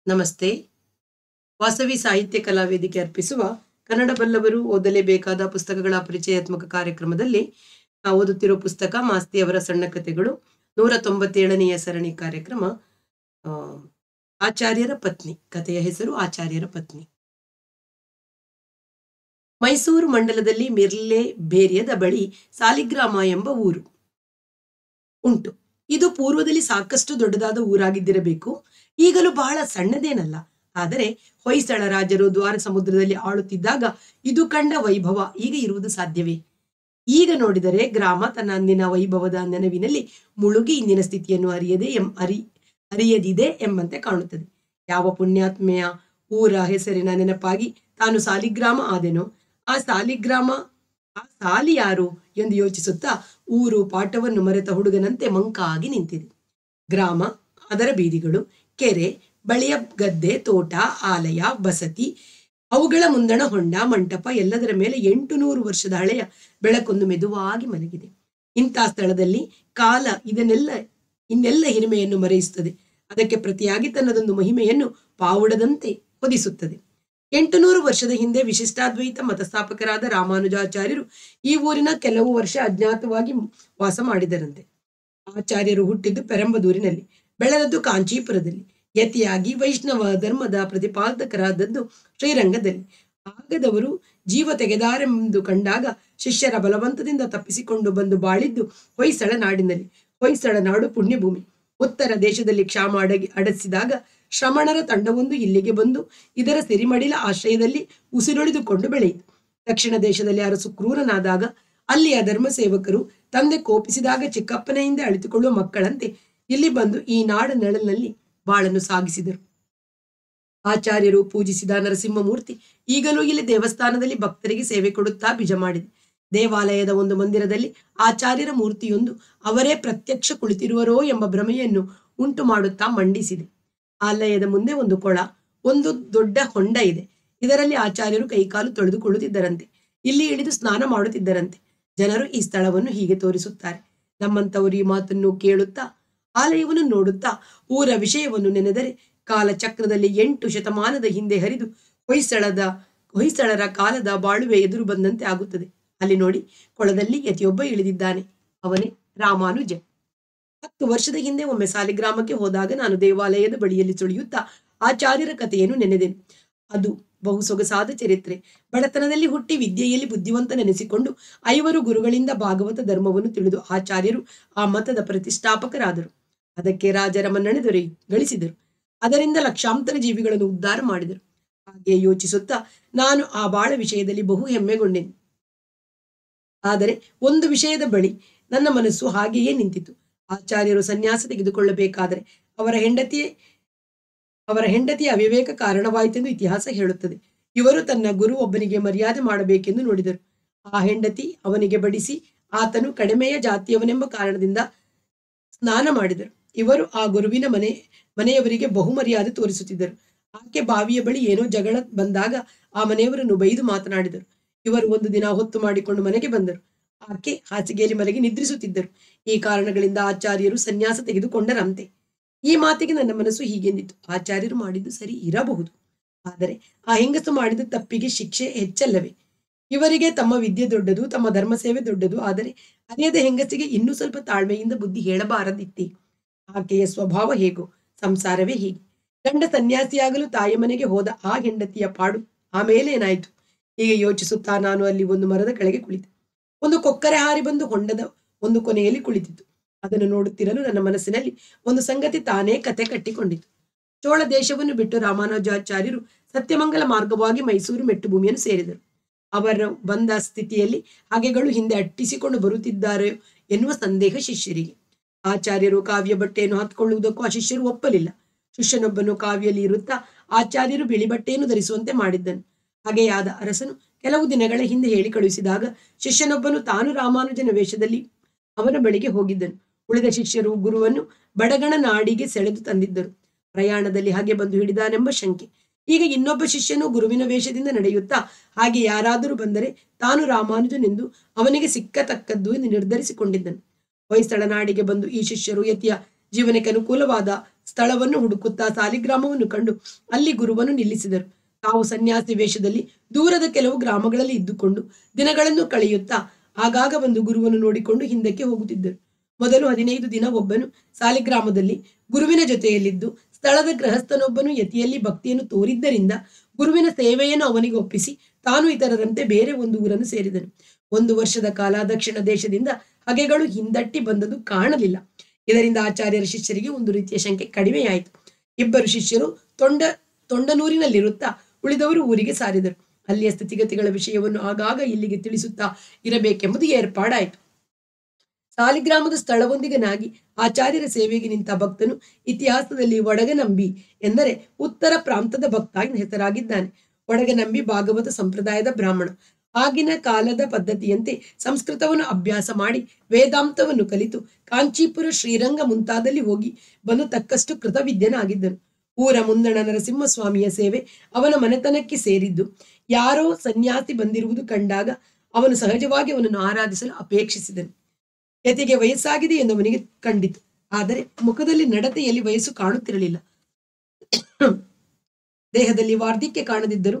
ನಮಸ್ತೆ ವಾಸವಿ ಸಾಹಿತ್ಯ ಕಲಾ ವೇದಿಕೆ ಅರ್ಪಿಸುವ ಕನ್ನಡ ಬಲ್ಲವರು ಓದಲೇಬೇಕಾದ ಪುಸ್ತಕಗಳ ಪರಿಚಯಾತ್ಮಕ ಕಾರ್ಯಕ್ರಮದಲ್ಲಿ ನಾವು ಓದುತ್ತಿರುವ ಪುಸ್ತಕ ಮಾಸ್ತಿ ಅವರ ಸಣ್ಣ ಕಥೆಗಳು ನೂರ ತೊಂಬತ್ತೇಳನೆಯ ಸರಣಿ ಕಾರ್ಯಕ್ರಮ ಆ, ಆಚಾರ್ಯರ ಪತ್ನಿ ಕಥೆಯ ಹೆಸರು ಆಚಾರ್ಯರ ಪತ್ನಿ ಮೈಸೂರು ಮಂಡಲದಲ್ಲಿ ಮಿರ್ಲೆ ಬೇರಿಯದ ಬಳಿ ಸಾಲಿಗ್ರಾಮ ಎಂಬ ಊರು ಉಂಟು ಇದು ಪೂರ್ವದಲ್ಲಿ ಸಾಕಷ್ಟು ದೊಡ್ಡದಾದ ಊರಾಗಿದ್ದಿರಬೇಕು ಈಗಲೂ ಬಹಳ ಸಣ್ಣದೇನಲ್ಲ ಆದರೆ ಹೊಯ್ಸಳ ರಾಜರು ದ್ವಾರ ಸಮುದ್ರದಲ್ಲಿ ಆಳುತ್ತಿದ್ದಾಗ ಇದು ಕಂಡ ವೈಭವ ಈಗ ಇರುವುದು ಸಾಧ್ಯವೇ ಈಗ ನೋಡಿದರೆ ಗ್ರಾಮ ತನ್ನ ಅಂದಿನ ವೈಭವದ ನೆನವಿನಲ್ಲಿ ಮುಳುಗಿ ಇಂದಿನ ಸ್ಥಿತಿಯನ್ನು ಅರಿಯದೆ ಎಂ ಅರಿ ಅರಿಯದಿದೆ ಎಂಬಂತೆ ಕಾಣುತ್ತದೆ ಯಾವ ಪುಣ್ಯಾತ್ಮೆಯ ಊರ ಹೆಸರಿನ ನೆನಪಾಗಿ ತಾನು ಸಾಲಿಗ್ರಾಮ ಆದೆನೋ ಆ ಸಾಲಿಗ್ರಾಮ ಆ ಸಾಲಿ ಯಾರು ಎಂದು ಯೋಚಿಸುತ್ತಾ ಊರು ಪಾಠವನ್ನು ಮರೆತ ಹುಡುಗನಂತೆ ಮಂಕಾಗಿ ನಿಂತಿದೆ ಗ್ರಾಮ ಅದರ ಬೀದಿಗಳು ಕೆರೆ ಬಳಿಯ ಗದ್ದೆ ತೋಟ ಆಲಯ ಬಸತಿ ಅವುಗಳ ಮುಂದಣ ಹೊಂಡ ಮಂಟಪ ಎಲ್ಲದರ ಮೇಲೆ ಎಂಟು ನೂರು ವರ್ಷದ ಹಳೆಯ ಬೆಳಕೊಂದು ಮೆದುವಾಗಿ ಮಲಗಿದೆ ಇಂಥ ಸ್ಥಳದಲ್ಲಿ ಕಾಲ ಇದನ್ನೆಲ್ಲ ಇನ್ನೆಲ್ಲ ಹಿರಿಮೆಯನ್ನು ಮರೆಯಿಸುತ್ತದೆ ಅದಕ್ಕೆ ಪ್ರತಿಯಾಗಿ ತನ್ನದೊಂದು ಮಹಿಮೆಯನ್ನು ಪಾವುಡದಂತೆ ಹೊದಿಸುತ್ತದೆ ಎಂಟು ನೂರು ವರ್ಷದ ಹಿಂದೆ ವಿಶಿಷ್ಟಾದ್ವೈತ ಮತಸ್ಥಾಪಕರಾದ ರಾಮಾನುಜಾಚಾರ್ಯರು ಈ ಊರಿನ ಕೆಲವು ವರ್ಷ ಅಜ್ಞಾತವಾಗಿ ವಾಸ ಮಾಡಿದರಂತೆ ಆಚಾರ್ಯರು ಹುಟ್ಟಿದ್ದು ಪೆರಂಬದೂರಿನಲ್ಲಿ ಬೆಳೆದದ್ದು ಕಾಂಚೀಪುರದಲ್ಲಿ ಯತಿಯಾಗಿ ವೈಷ್ಣವ ಧರ್ಮದ ಪ್ರತಿಪಾದಕರಾದದ್ದು ಶ್ರೀರಂಗದಲ್ಲಿ ಆಗದವರು ಜೀವ ತೆಗೆದಾರೆಂದು ಕಂಡಾಗ ಶಿಷ್ಯರ ಬಲವಂತದಿಂದ ತಪ್ಪಿಸಿಕೊಂಡು ಬಂದು ಬಾಳಿದ್ದು ಹೊಯ್ಸಳ ನಾಡಿನಲ್ಲಿ ಹೊಯ್ಸಳ ನಾಡು ಪುಣ್ಯಭೂಮಿ ಉತ್ತರ ದೇಶದಲ್ಲಿ ಕ್ಷಾಮ ಅಡಗಿ ಅಡಸಿದಾಗ ಶ್ರಮಣರ ತಂಡವೊಂದು ಇಲ್ಲಿಗೆ ಬಂದು ಇದರ ಸಿರಿಮಡಿಲ ಆಶ್ರಯದಲ್ಲಿ ಉಸಿರೊಳಿದುಕೊಂಡು ಬೆಳೆಯಿತು ದಕ್ಷಿಣ ದೇಶದಲ್ಲಿ ಅರಸು ಕ್ರೂರನಾದಾಗ ಅಲ್ಲಿಯ ಧರ್ಮ ಸೇವಕರು ತಂದೆ ಕೋಪಿಸಿದಾಗ ಚಿಕ್ಕಪ್ಪನೆಯಿಂದ ಅಳಿತುಕೊಳ್ಳುವ ಮಕ್ಕಳಂತೆ ಇಲ್ಲಿ ಬಂದು ಈ ನಾಡ ನೆಳಲಿನಲ್ಲಿ ಬಾಳನ್ನು ಸಾಗಿಸಿದರು ಆಚಾರ್ಯರು ಪೂಜಿಸಿದ ನರಸಿಂಹಮೂರ್ತಿ ಈಗಲೂ ಇಲ್ಲಿ ದೇವಸ್ಥಾನದಲ್ಲಿ ಭಕ್ತರಿಗೆ ಸೇವೆ ಕೊಡುತ್ತಾ ಬಿಜ ಮಾಡಿದೆ ದೇವಾಲಯದ ಒಂದು ಮಂದಿರದಲ್ಲಿ ಆಚಾರ್ಯರ ಮೂರ್ತಿಯೊಂದು ಅವರೇ ಪ್ರತ್ಯಕ್ಷ ಕುಳಿತಿರುವರೋ ಎಂಬ ಭ್ರಮೆಯನ್ನು ಉಂಟು ಮಾಡುತ್ತಾ ಮಂಡಿಸಿದೆ ಆಲಯದ ಮುಂದೆ ಒಂದು ಕೊಳ ಒಂದು ದೊಡ್ಡ ಹೊಂಡ ಇದೆ ಇದರಲ್ಲಿ ಆಚಾರ್ಯರು ಕೈಕಾಲು ತೊಳೆದುಕೊಳ್ಳುತ್ತಿದ್ದರಂತೆ ಇಲ್ಲಿ ಇಳಿದು ಸ್ನಾನ ಮಾಡುತ್ತಿದ್ದರಂತೆ ಜನರು ಈ ಸ್ಥಳವನ್ನು ಹೀಗೆ ತೋರಿಸುತ್ತಾರೆ ನಮ್ಮಂತವರು ಈ ಮಾತನ್ನು ಕೇಳುತ್ತಾ ಆಲಯವನ್ನು ನೋಡುತ್ತಾ ಊರ ವಿಷಯವನ್ನು ನೆನೆದರೆ ಕಾಲಚಕ್ರದಲ್ಲಿ ಎಂಟು ಶತಮಾನದ ಹಿಂದೆ ಹರಿದು ಹೊಯ್ಸಳದ ಹೊಯ್ಸಳರ ಕಾಲದ ಬಾಳುವೆ ಎದುರು ಬಂದಂತೆ ಆಗುತ್ತದೆ ಅಲ್ಲಿ ನೋಡಿ ಕೊಳದಲ್ಲಿ ಯತಿಯೊಬ್ಬ ಇಳಿದಿದ್ದಾನೆ ಅವನೇ ರಾಮಾನುಜ ಹತ್ತು ವರ್ಷದ ಹಿಂದೆ ಒಮ್ಮೆ ಸಾಲಿಗ್ರಾಮಕ್ಕೆ ಹೋದಾಗ ನಾನು ದೇವಾಲಯದ ಬಳಿಯಲ್ಲಿ ಸುಳಿಯುತ್ತಾ ಆಚಾರ್ಯರ ಕಥೆಯನ್ನು ನೆನೆದೆನು ಅದು ಬಹು ಸೊಗಸಾದ ಚರಿತ್ರೆ ಬಡತನದಲ್ಲಿ ಹುಟ್ಟಿ ವಿದ್ಯೆಯಲ್ಲಿ ಬುದ್ಧಿವಂತ ನೆನೆಸಿಕೊಂಡು ಐವರು ಗುರುಗಳಿಂದ ಭಾಗವತ ಧರ್ಮವನ್ನು ತಿಳಿದು ಆಚಾರ್ಯರು ಆ ಮತದ ಪ್ರತಿಷ್ಠಾಪಕರಾದರು ಅದಕ್ಕೆ ರಾಜರ ಮನ್ನಣೆ ದೊರೆ ಗಳಿಸಿದರು ಅದರಿಂದ ಲಕ್ಷಾಂತರ ಜೀವಿಗಳನ್ನು ಉದ್ಧಾರ ಮಾಡಿದರು ಹಾಗೆ ಯೋಚಿಸುತ್ತಾ ನಾನು ಆ ಬಾಳ ವಿಷಯದಲ್ಲಿ ಬಹು ಹೆಮ್ಮೆಗೊಂಡೆನು ಆದರೆ ಒಂದು ವಿಷಯದ ಬಳಿ ನನ್ನ ಮನಸ್ಸು ಹಾಗೆಯೇ ನಿಂತಿತು ಆಚಾರ್ಯರು ಸನ್ಯಾಸ ತೆಗೆದುಕೊಳ್ಳಬೇಕಾದರೆ ಅವರ ಹೆಂಡತಿಯೇ ಅವರ ಹೆಂಡತಿಯ ಅವಿವೇಕ ಕಾರಣವಾಯಿತೆಂದು ಇತಿಹಾಸ ಹೇಳುತ್ತದೆ ಇವರು ತನ್ನ ಗುರು ಒಬ್ಬನಿಗೆ ಮರ್ಯಾದೆ ಮಾಡಬೇಕೆಂದು ನೋಡಿದರು ಆ ಹೆಂಡತಿ ಅವನಿಗೆ ಬಡಿಸಿ ಆತನು ಕಡಿಮೆಯ ಜಾತಿಯವನೆಂಬ ಕಾರಣದಿಂದ ಸ್ನಾನ ಮಾಡಿದರು ಇವರು ಆ ಗುರುವಿನ ಮನೆ ಮನೆಯವರಿಗೆ ಬಹು ಮರ್ಯಾದೆ ತೋರಿಸುತ್ತಿದ್ದರು ಆಕೆ ಬಾವಿಯ ಬಳಿ ಏನೋ ಜಗಳ ಬಂದಾಗ ಆ ಮನೆಯವರನ್ನು ಬೈದು ಮಾತನಾಡಿದರು ಇವರು ಒಂದು ದಿನ ಹೊತ್ತು ಮಾಡಿಕೊಂಡು ಮನೆಗೆ ಬಂದರು ಆಕೆ ಹಾಸಿಗೆಯಲ್ಲಿ ಮಲಗಿ ನಿದ್ರಿಸುತ್ತಿದ್ದರು ಈ ಕಾರಣಗಳಿಂದ ಆಚಾರ್ಯರು ಸನ್ಯಾಸ ತೆಗೆದುಕೊಂಡರಂತೆ ಈ ಮಾತಿಗೆ ನನ್ನ ಮನಸ್ಸು ಹೀಗೆಂದಿತು ಆಚಾರ್ಯರು ಮಾಡಿದ್ದು ಸರಿ ಇರಬಹುದು ಆದರೆ ಆ ಹೆಂಗಸು ಮಾಡಿದ ತಪ್ಪಿಗೆ ಶಿಕ್ಷೆ ಹೆಚ್ಚಲ್ಲವೇ ಇವರಿಗೆ ತಮ್ಮ ವಿದ್ಯೆ ದೊಡ್ಡದು ತಮ್ಮ ಧರ್ಮ ಸೇವೆ ದೊಡ್ಡದು ಆದರೆ ಅರಿಯದ ಹೆಂಗಸಿಗೆ ಇನ್ನೂ ಸ್ವಲ್ಪ ತಾಳ್ಮೆಯಿಂದ ಬುದ್ಧಿ ಹೇಳಬಾರದಿತ್ತೆ ಆಕೆಯ ಸ್ವಭಾವ ಹೇಗೋ ಸಂಸಾರವೇ ಹೀಗೆ ಗಂಡ ಸನ್ಯಾಸಿಯಾಗಲು ತಾಯಿ ಮನೆಗೆ ಹೋದ ಆ ಹೆಂಡತಿಯ ಪಾಡು ಆಮೇಲೆ ಏನಾಯಿತು ಹೀಗೆ ಯೋಚಿಸುತ್ತಾ ನಾನು ಅಲ್ಲಿ ಒಂದು ಮರದ ಕೆಳಗೆ ಕುಳಿತೆ ಒಂದು ಕೊಕ್ಕರೆ ಹಾರಿ ಬಂದು ಹೊಂಡದ ಒಂದು ಕೊನೆಯಲ್ಲಿ ಕುಳಿತಿತು ಅದನ್ನು ನೋಡುತ್ತಿರಲು ನನ್ನ ಮನಸ್ಸಿನಲ್ಲಿ ಒಂದು ಸಂಗತಿ ತಾನೇ ಕತೆ ಕಟ್ಟಿಕೊಂಡಿತು ಚೋಳ ದೇಶವನ್ನು ಬಿಟ್ಟು ರಾಮಾನುಜಾಚಾರ್ಯರು ಸತ್ಯಮಂಗಲ ಮಾರ್ಗವಾಗಿ ಮೈಸೂರು ಮೆಟ್ಟು ಭೂಮಿಯನ್ನು ಸೇರಿದರು ಅವರು ಬಂದ ಸ್ಥಿತಿಯಲ್ಲಿ ಹಾಗೆಗಳು ಹಿಂದೆ ಅಟ್ಟಿಸಿಕೊಂಡು ಬರುತ್ತಿದ್ದಾರೆ ಎನ್ನುವ ಸಂದೇಹ ಶಿಷ್ಯರಿಗೆ ಆಚಾರ್ಯರು ಕಾವ್ಯ ಬಟ್ಟೆಯನ್ನು ಹತ್ಕೊಳ್ಳುವುದಕ್ಕೂ ಆ ಶಿಷ್ಯರು ಒಪ್ಪಲಿಲ್ಲ ಶಿಷ್ಯನೊಬ್ಬನು ಕಾವ್ಯಲ್ಲಿ ಇರುತ್ತಾ ಆಚಾರ್ಯರು ಬಿಳಿ ಬಟ್ಟೆಯನ್ನು ಧರಿಸುವಂತೆ ಮಾಡಿದ್ದನು ಹಾಗೆಯಾದ ಅರಸನು ಕೆಲವು ದಿನಗಳ ಹಿಂದೆ ಹೇಳಿ ಕಳುಹಿಸಿದಾಗ ಶಿಷ್ಯನೊಬ್ಬನು ತಾನು ರಾಮಾನುಜನ ವೇಷದಲ್ಲಿ ಅವನ ಬಳಿಗೆ ಹೋಗಿದ್ದನು ಉಳಿದ ಶಿಷ್ಯರು ಗುರುವನ್ನು ಬಡಗಣ ನಾಡಿಗೆ ಸೆಳೆದು ತಂದಿದ್ದರು ಪ್ರಯಾಣದಲ್ಲಿ ಹಾಗೆ ಬಂದು ಹಿಡಿದಾನೆಂಬ ಶಂಕೆ ಈಗ ಇನ್ನೊಬ್ಬ ಶಿಷ್ಯನು ಗುರುವಿನ ವೇಷದಿಂದ ನಡೆಯುತ್ತಾ ಹಾಗೆ ಯಾರಾದರೂ ಬಂದರೆ ತಾನು ರಾಮಾನುಜನೆಂದು ಅವನಿಗೆ ಸಿಕ್ಕತಕ್ಕದ್ದು ಎಂದು ನಿರ್ಧರಿಸಿಕೊಂಡಿದ್ದನು ಹೊಯ್ಸಳ ನಾಡಿಗೆ ಬಂದು ಈ ಶಿಷ್ಯರು ಯತಿಯ ಜೀವನಕ್ಕೆ ಅನುಕೂಲವಾದ ಸ್ಥಳವನ್ನು ಹುಡುಕುತ್ತಾ ಸಾಲಿಗ್ರಾಮವನ್ನು ಕಂಡು ಅಲ್ಲಿ ಗುರುವನ್ನು ನಿಲ್ಲಿಸಿದರು ತಾವು ಸನ್ಯಾಸಿ ವೇಷದಲ್ಲಿ ದೂರದ ಕೆಲವು ಗ್ರಾಮಗಳಲ್ಲಿ ಇದ್ದುಕೊಂಡು ದಿನಗಳನ್ನು ಕಳೆಯುತ್ತಾ ಆಗಾಗ ಒಂದು ಗುರುವನ್ನು ನೋಡಿಕೊಂಡು ಹಿಂದಕ್ಕೆ ಹೋಗುತ್ತಿದ್ದರು ಮೊದಲು ಹದಿನೈದು ದಿನ ಒಬ್ಬನು ಸಾಲಿಗ್ರಾಮದಲ್ಲಿ ಗುರುವಿನ ಜೊತೆಯಲ್ಲಿದ್ದು ಸ್ಥಳದ ಗೃಹಸ್ಥನೊಬ್ಬನು ಯತಿಯಲ್ಲಿ ಭಕ್ತಿಯನ್ನು ತೋರಿದ್ದರಿಂದ ಗುರುವಿನ ಸೇವೆಯನ್ನು ಅವನಿಗೆ ಒಪ್ಪಿಸಿ ತಾನು ಇತರರಂತೆ ಬೇರೆ ಒಂದು ಊರನ್ನು ಸೇರಿದನು ಒಂದು ವರ್ಷದ ಕಾಲ ದಕ್ಷಿಣ ದೇಶದಿಂದ ಹಗೆಗಳು ಹಿಂದಟ್ಟಿ ಬಂದದು ಕಾಣಲಿಲ್ಲ ಇದರಿಂದ ಆಚಾರ್ಯರ ಶಿಷ್ಯರಿಗೆ ಒಂದು ರೀತಿಯ ಶಂಕೆ ಕಡಿಮೆಯಾಯಿತು ಇಬ್ಬರು ಶಿಷ್ಯರು ತೊಂಡ ತೊಂಡನೂರಿನಲ್ಲಿರುತ್ತಾ ಉಳಿದವರು ಊರಿಗೆ ಸಾರಿದರು ಅಲ್ಲಿಯ ಸ್ಥಿತಿಗತಿಗಳ ವಿಷಯವನ್ನು ಆಗಾಗ ಇಲ್ಲಿಗೆ ತಿಳಿಸುತ್ತಾ ಇರಬೇಕೆಂಬುದು ಏರ್ಪಾಡಾಯಿತು ಸಾಲಿಗ್ರಾಮದ ಸ್ಥಳವೊಂದಿಗನಾಗಿ ಆಚಾರ್ಯರ ಸೇವೆಗೆ ನಿಂತ ಭಕ್ತನು ಇತಿಹಾಸದಲ್ಲಿ ಒಡಗನಂಬಿ ಎಂದರೆ ಉತ್ತರ ಪ್ರಾಂತದ ಭಕ್ತ ಎಂದು ಹೆಸರಾಗಿದ್ದಾನೆ ಒಡಗನಂಬಿ ಭಾಗವತ ಸಂಪ್ರದಾಯದ ಬ್ರಾಹ್ಮಣ ಆಗಿನ ಕಾಲದ ಪದ್ಧತಿಯಂತೆ ಸಂಸ್ಕೃತವನ್ನು ಅಭ್ಯಾಸ ಮಾಡಿ ವೇದಾಂತವನ್ನು ಕಲಿತು ಕಾಂಚೀಪುರ ಶ್ರೀರಂಗ ಮುಂತಾದಲ್ಲಿ ಹೋಗಿ ಬಂದು ತಕ್ಕಷ್ಟು ಕೃತವಿದ್ಯನಾಗಿದ್ದನು ಊರ ಮುಂದಣ ನರಸಿಂಹಸ್ವಾಮಿಯ ಸೇವೆ ಅವನ ಮನೆತನಕ್ಕೆ ಸೇರಿದ್ದು ಯಾರೋ ಸನ್ಯಾಸಿ ಬಂದಿರುವುದು ಕಂಡಾಗ ಅವನು ಸಹಜವಾಗಿ ಅವನನ್ನು ಆರಾಧಿಸಲು ಅಪೇಕ್ಷಿಸಿದನು ಯತಿಗೆ ವಯಸ್ಸಾಗಿದೆ ಎಂದು ಅವನಿಗೆ ಕಂಡಿತು ಆದರೆ ಮುಖದಲ್ಲಿ ನಡತೆಯಲ್ಲಿ ವಯಸ್ಸು ಕಾಣುತ್ತಿರಲಿಲ್ಲ ದೇಹದಲ್ಲಿ ವಾರ್ಧಿಕ್ಯ ಕಾಣದಿದ್ದರು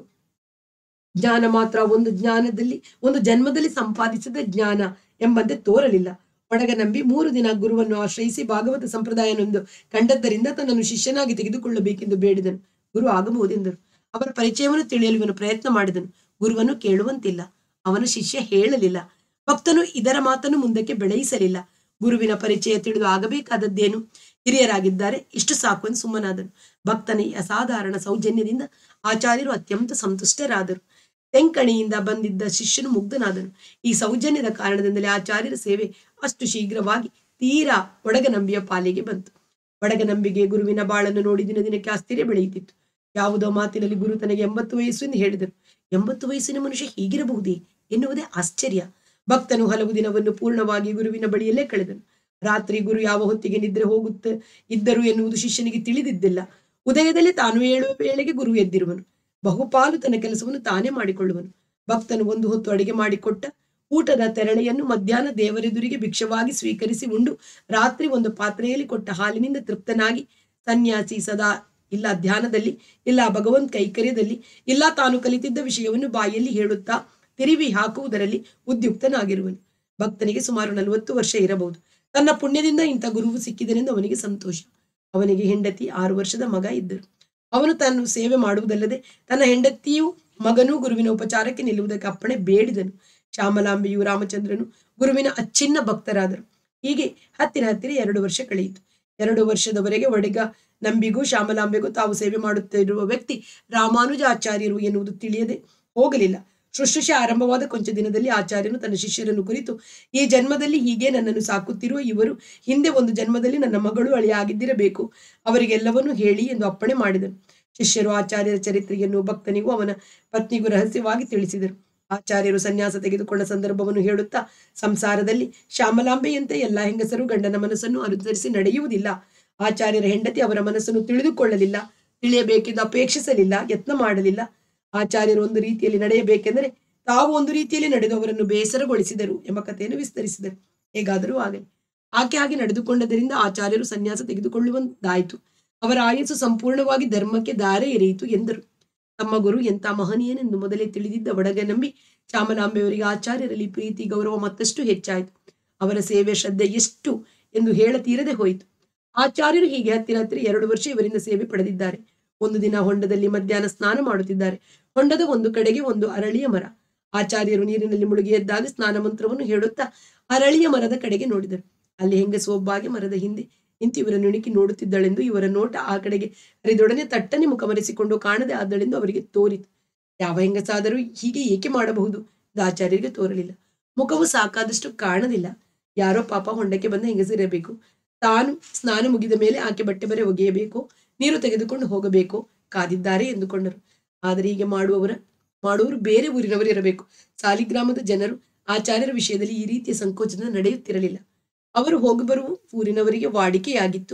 ಜ್ಞಾನ ಮಾತ್ರ ಒಂದು ಜ್ಞಾನದಲ್ಲಿ ಒಂದು ಜನ್ಮದಲ್ಲಿ ಸಂಪಾದಿಸಿದ ಜ್ಞಾನ ಎಂಬಂತೆ ತೋರಲಿಲ್ಲ ಒಡಗನಂಬಿ ಮೂರು ದಿನ ಗುರುವನ್ನು ಆಶ್ರಯಿಸಿ ಭಾಗವತ ಸಂಪ್ರದಾಯನೊಂದು ಕಂಡದ್ದರಿಂದ ತನ್ನನ್ನು ಶಿಷ್ಯನಾಗಿ ತೆಗೆದುಕೊಳ್ಳಬೇಕೆಂದು ಬೇಡಿದನು ಗುರು ಆಗಬಹುದೆಂದರು ಅವರ ಪರಿಚಯವನ್ನು ತಿಳಿಯಲು ಇವನು ಪ್ರಯತ್ನ ಮಾಡಿದನು ಗುರುವನ್ನು ಕೇಳುವಂತಿಲ್ಲ ಅವನ ಶಿಷ್ಯ ಹೇಳಲಿಲ್ಲ ಭಕ್ತನು ಇದರ ಮಾತನ್ನು ಮುಂದಕ್ಕೆ ಬೆಳೆಯಿಸಲಿಲ್ಲ ಗುರುವಿನ ಪರಿಚಯ ತಿಳಿದು ಆಗಬೇಕಾದದ್ದೇನು ಹಿರಿಯರಾಗಿದ್ದಾರೆ ಇಷ್ಟು ಸಾಕು ಎಂದು ಸುಮ್ಮನಾದನು ಭಕ್ತನ ಈ ಅಸಾಧಾರಣ ಸೌಜನ್ಯದಿಂದ ಆಚಾರ್ಯರು ಅತ್ಯಂತ ಸಂತುಷ್ಟರಾದರು ತೆಂಕಣಿಯಿಂದ ಬಂದಿದ್ದ ಶಿಷ್ಯನು ಮುಗ್ಧನಾದನು ಈ ಸೌಜನ್ಯದ ಕಾರಣದಿಂದಲೇ ಆಚಾರ್ಯರ ಸೇವೆ ಅಷ್ಟು ಶೀಘ್ರವಾಗಿ ತೀರಾ ಒಡಗನಂಬಿಯ ಪಾಲಿಗೆ ಬಂತು ಒಡಗನಂಬಿಗೆ ಗುರುವಿನ ಬಾಳನ್ನು ನೋಡಿ ದಿನ ದಿನಕ್ಕೆ ಆಶ್ಚರ್ಯ ಬೆಳೆಯುತ್ತಿತ್ತು ಯಾವುದೋ ಮಾತಿನಲ್ಲಿ ಗುರು ತನಗೆ ಎಂಬತ್ತು ವಯಸ್ಸು ಎಂದು ಹೇಳಿದರು ಎಂಬತ್ತು ವಯಸ್ಸಿನ ಮನುಷ್ಯ ಹೀಗಿರಬಹುದೇ ಎನ್ನುವುದೇ ಆಶ್ಚರ್ಯ ಭಕ್ತನು ಹಲವು ದಿನವನ್ನು ಪೂರ್ಣವಾಗಿ ಗುರುವಿನ ಬಳಿಯಲ್ಲೇ ಕಳೆದನು ರಾತ್ರಿ ಗುರು ಯಾವ ಹೊತ್ತಿಗೆ ನಿದ್ರೆ ಹೋಗುತ್ತ ಇದ್ದರು ಎನ್ನುವುದು ಶಿಷ್ಯನಿಗೆ ತಿಳಿದಿದ್ದಿಲ್ಲ ಉದಯದಲ್ಲಿ ತಾನು ಏಳುವ ವೇಳೆಗೆ ಗುರು ಎದ್ದಿರುವನು ಬಹುಪಾಲು ತನ್ನ ಕೆಲಸವನ್ನು ತಾನೇ ಮಾಡಿಕೊಳ್ಳುವನು ಭಕ್ತನು ಒಂದು ಹೊತ್ತು ಅಡಿಗೆ ಮಾಡಿಕೊಟ್ಟ ಊಟದ ತೆರಳೆಯನ್ನು ಮಧ್ಯಾಹ್ನ ದೇವರೆದುರಿಗೆ ಭಿಕ್ಷವಾಗಿ ಸ್ವೀಕರಿಸಿ ಉಂಡು ರಾತ್ರಿ ಒಂದು ಪಾತ್ರೆಯಲ್ಲಿ ಕೊಟ್ಟ ಹಾಲಿನಿಂದ ತೃಪ್ತನಾಗಿ ಸನ್ಯಾಸಿ ಸದಾ ಇಲ್ಲ ಧ್ಯಾನದಲ್ಲಿ ಇಲ್ಲ ಭಗವಂತ ಕೈಕರ್ಯದಲ್ಲಿ ಇಲ್ಲ ತಾನು ಕಲಿತಿದ್ದ ವಿಷಯವನ್ನು ಬಾಯಲ್ಲಿ ಹೇಳುತ್ತಾ ತಿರುವಿ ಹಾಕುವುದರಲ್ಲಿ ಉದ್ಯುಕ್ತನಾಗಿರುವನು ಭಕ್ತನಿಗೆ ಸುಮಾರು ನಲವತ್ತು ವರ್ಷ ಇರಬಹುದು ತನ್ನ ಪುಣ್ಯದಿಂದ ಇಂಥ ಗುರುವು ಸಿಕ್ಕಿದನೆಂದು ಅವನಿಗೆ ಸಂತೋಷ ಅವನಿಗೆ ಹೆಂಡತಿ ಆರು ವರ್ಷದ ಮಗ ಇದ್ದರು ಅವನು ತನ್ನ ಸೇವೆ ಮಾಡುವುದಲ್ಲದೆ ತನ್ನ ಹೆಂಡತಿಯು ಮಗನೂ ಗುರುವಿನ ಉಪಚಾರಕ್ಕೆ ನಿಲ್ಲುವುದಕ್ಕೆ ಅಪ್ಪಣೆ ಬೇಡಿದನು ಶ್ಯಾಮಲಾಂಬೆಯು ರಾಮಚಂದ್ರನು ಗುರುವಿನ ಅಚ್ಚಿನ್ನ ಭಕ್ತರಾದರು ಹೀಗೆ ಹತ್ತಿರ ಹತ್ತಿರ ಎರಡು ವರ್ಷ ಕಳೆಯಿತು ಎರಡು ವರ್ಷದವರೆಗೆ ಒಡೆಗ ನಂಬಿಗೂ ಶ್ಯಾಮಲಾಂಬೆಗೂ ತಾವು ಸೇವೆ ಮಾಡುತ್ತಿರುವ ವ್ಯಕ್ತಿ ರಾಮಾನುಜಾಚಾರ್ಯರು ಎನ್ನುವುದು ತಿಳಿಯದೆ ಹೋಗಲಿಲ್ಲ ಶುಶ್ರೂಷೆ ಆರಂಭವಾದ ಕೊಂಚ ದಿನದಲ್ಲಿ ಆಚಾರ್ಯನು ತನ್ನ ಶಿಷ್ಯರನ್ನು ಕುರಿತು ಈ ಜನ್ಮದಲ್ಲಿ ಹೀಗೆ ನನ್ನನ್ನು ಸಾಕುತ್ತಿರುವ ಇವರು ಹಿಂದೆ ಒಂದು ಜನ್ಮದಲ್ಲಿ ನನ್ನ ಮಗಳು ಅಳಿಯಾಗಿದ್ದಿರಬೇಕು ಅವರಿಗೆಲ್ಲವನ್ನೂ ಹೇಳಿ ಎಂದು ಅಪ್ಪಣೆ ಮಾಡಿದನು ಶಿಷ್ಯರು ಆಚಾರ್ಯರ ಚರಿತ್ರೆಯನ್ನು ಭಕ್ತನಿಗೂ ಅವನ ಪತ್ನಿಗೂ ರಹಸ್ಯವಾಗಿ ತಿಳಿಸಿದರು ಆಚಾರ್ಯರು ಸನ್ಯಾಸ ತೆಗೆದುಕೊಂಡ ಸಂದರ್ಭವನ್ನು ಹೇಳುತ್ತಾ ಸಂಸಾರದಲ್ಲಿ ಶ್ಯಾಮಲಾಂಬೆಯಂತೆ ಎಲ್ಲ ಹೆಂಗಸರು ಗಂಡನ ಮನಸ್ಸನ್ನು ಅನುಸರಿಸಿ ನಡೆಯುವುದಿಲ್ಲ ಆಚಾರ್ಯರ ಹೆಂಡತಿ ಅವರ ಮನಸ್ಸನ್ನು ತಿಳಿದುಕೊಳ್ಳಲಿಲ್ಲ ತಿಳಿಯಬೇಕೆಂದು ಅಪೇಕ್ಷಿಸಲಿಲ್ಲ ಯತ್ನ ಮಾಡಲಿಲ್ಲ ಆಚಾರ್ಯರು ಒಂದು ರೀತಿಯಲ್ಲಿ ನಡೆಯಬೇಕೆಂದರೆ ತಾವು ಒಂದು ರೀತಿಯಲ್ಲಿ ನಡೆದು ಅವರನ್ನು ಬೇಸರಗೊಳಿಸಿದರು ಎಂಬ ಕಥೆಯನ್ನು ವಿಸ್ತರಿಸಿದರು ಹೇಗಾದರೂ ಆಗಲಿ ಆಕೆ ಹಾಗೆ ನಡೆದುಕೊಂಡದರಿಂದ ಆಚಾರ್ಯರು ಸನ್ಯಾಸ ತೆಗೆದುಕೊಳ್ಳುವಂತಾಯಿತು ಅವರ ಆಯಸ್ಸು ಸಂಪೂರ್ಣವಾಗಿ ಧರ್ಮಕ್ಕೆ ದಾರೆ ಎರೆಯಿತು ಎಂದರು ತಮ್ಮ ಗುರು ಎಂಥ ಮಹನೀಯನೆಂದು ಮೊದಲೇ ತಿಳಿದಿದ್ದ ಒಡಗ ನಂಬಿ ಚಾಮಲಾಂಬೆಯವರಿಗೆ ಆಚಾರ್ಯರಲ್ಲಿ ಪ್ರೀತಿ ಗೌರವ ಮತ್ತಷ್ಟು ಹೆಚ್ಚಾಯಿತು ಅವರ ಸೇವೆ ಶ್ರದ್ಧೆ ಎಷ್ಟು ಎಂದು ಹೇಳತೀರದೆ ಹೋಯಿತು ಆಚಾರ್ಯರು ಹೀಗೆ ಹತ್ತಿರ ಹತ್ತಿರ ಎರಡು ವರ್ಷ ಇವರಿಂದ ಸೇವೆ ಪಡೆದಿದ್ದಾರೆ ಒಂದು ದಿನ ಹೊಂಡದಲ್ಲಿ ಮಧ್ಯಾಹ್ನ ಸ್ನಾನ ಮಾಡುತ್ತಿದ್ದಾರೆ ಹೊಂಡದ ಒಂದು ಕಡೆಗೆ ಒಂದು ಅರಳಿಯ ಮರ ಆಚಾರ್ಯರು ನೀರಿನಲ್ಲಿ ಮುಳುಗಿ ಎದ್ದಾಗ ಸ್ನಾನ ಮಂತ್ರವನ್ನು ಹೇಳುತ್ತಾ ಅರಳಿಯ ಮರದ ಕಡೆಗೆ ನೋಡಿದರು ಅಲ್ಲಿ ಹೆಂಗಸು ಒಬ್ಬಾಗೆ ಮರದ ಹಿಂದೆ ನಿಂತು ಇವರನ್ನು ಇಣುಕಿ ನೋಡುತ್ತಿದ್ದಳೆಂದು ಇವರ ನೋಟ ಆ ಕಡೆಗೆ ಹರಿದೊಡನೆ ತಟ್ಟನೆ ಮುಖ ಮರೆಸಿಕೊಂಡು ಕಾಣದೆ ಆದಳೆಂದು ಅವರಿಗೆ ತೋರಿತು ಯಾವ ಹೆಂಗಸಾದರೂ ಹೀಗೆ ಏಕೆ ಮಾಡಬಹುದು ಇದು ಆಚಾರ್ಯರಿಗೆ ತೋರಲಿಲ್ಲ ಮುಖವು ಸಾಕಾದಷ್ಟು ಕಾಣಲಿಲ್ಲ ಯಾರೋ ಪಾಪ ಹೊಂಡಕ್ಕೆ ಬಂದ ಹೆಂಗಸಿರಬೇಕು ತಾನು ಸ್ನಾನ ಮುಗಿದ ಮೇಲೆ ಆಕೆ ಬಟ್ಟೆ ಬರೆ ಒಗೆಯಬೇಕು ನೀರು ತೆಗೆದುಕೊಂಡು ಹೋಗಬೇಕು ಕಾದಿದ್ದಾರೆ ಎಂದುಕೊಂಡರು ಆದರೆ ಹೀಗೆ ಮಾಡುವವರ ಮಾಡುವವರು ಬೇರೆ ಊರಿನವರು ಇರಬೇಕು ಸಾಲಿಗ್ರಾಮದ ಜನರು ಆಚಾರ್ಯರ ವಿಷಯದಲ್ಲಿ ಈ ರೀತಿಯ ಸಂಕೋಚನ ನಡೆಯುತ್ತಿರಲಿಲ್ಲ ಅವರು ಹೋಗಿ ಬರುವ ಊರಿನವರಿಗೆ ವಾಡಿಕೆಯಾಗಿತ್ತು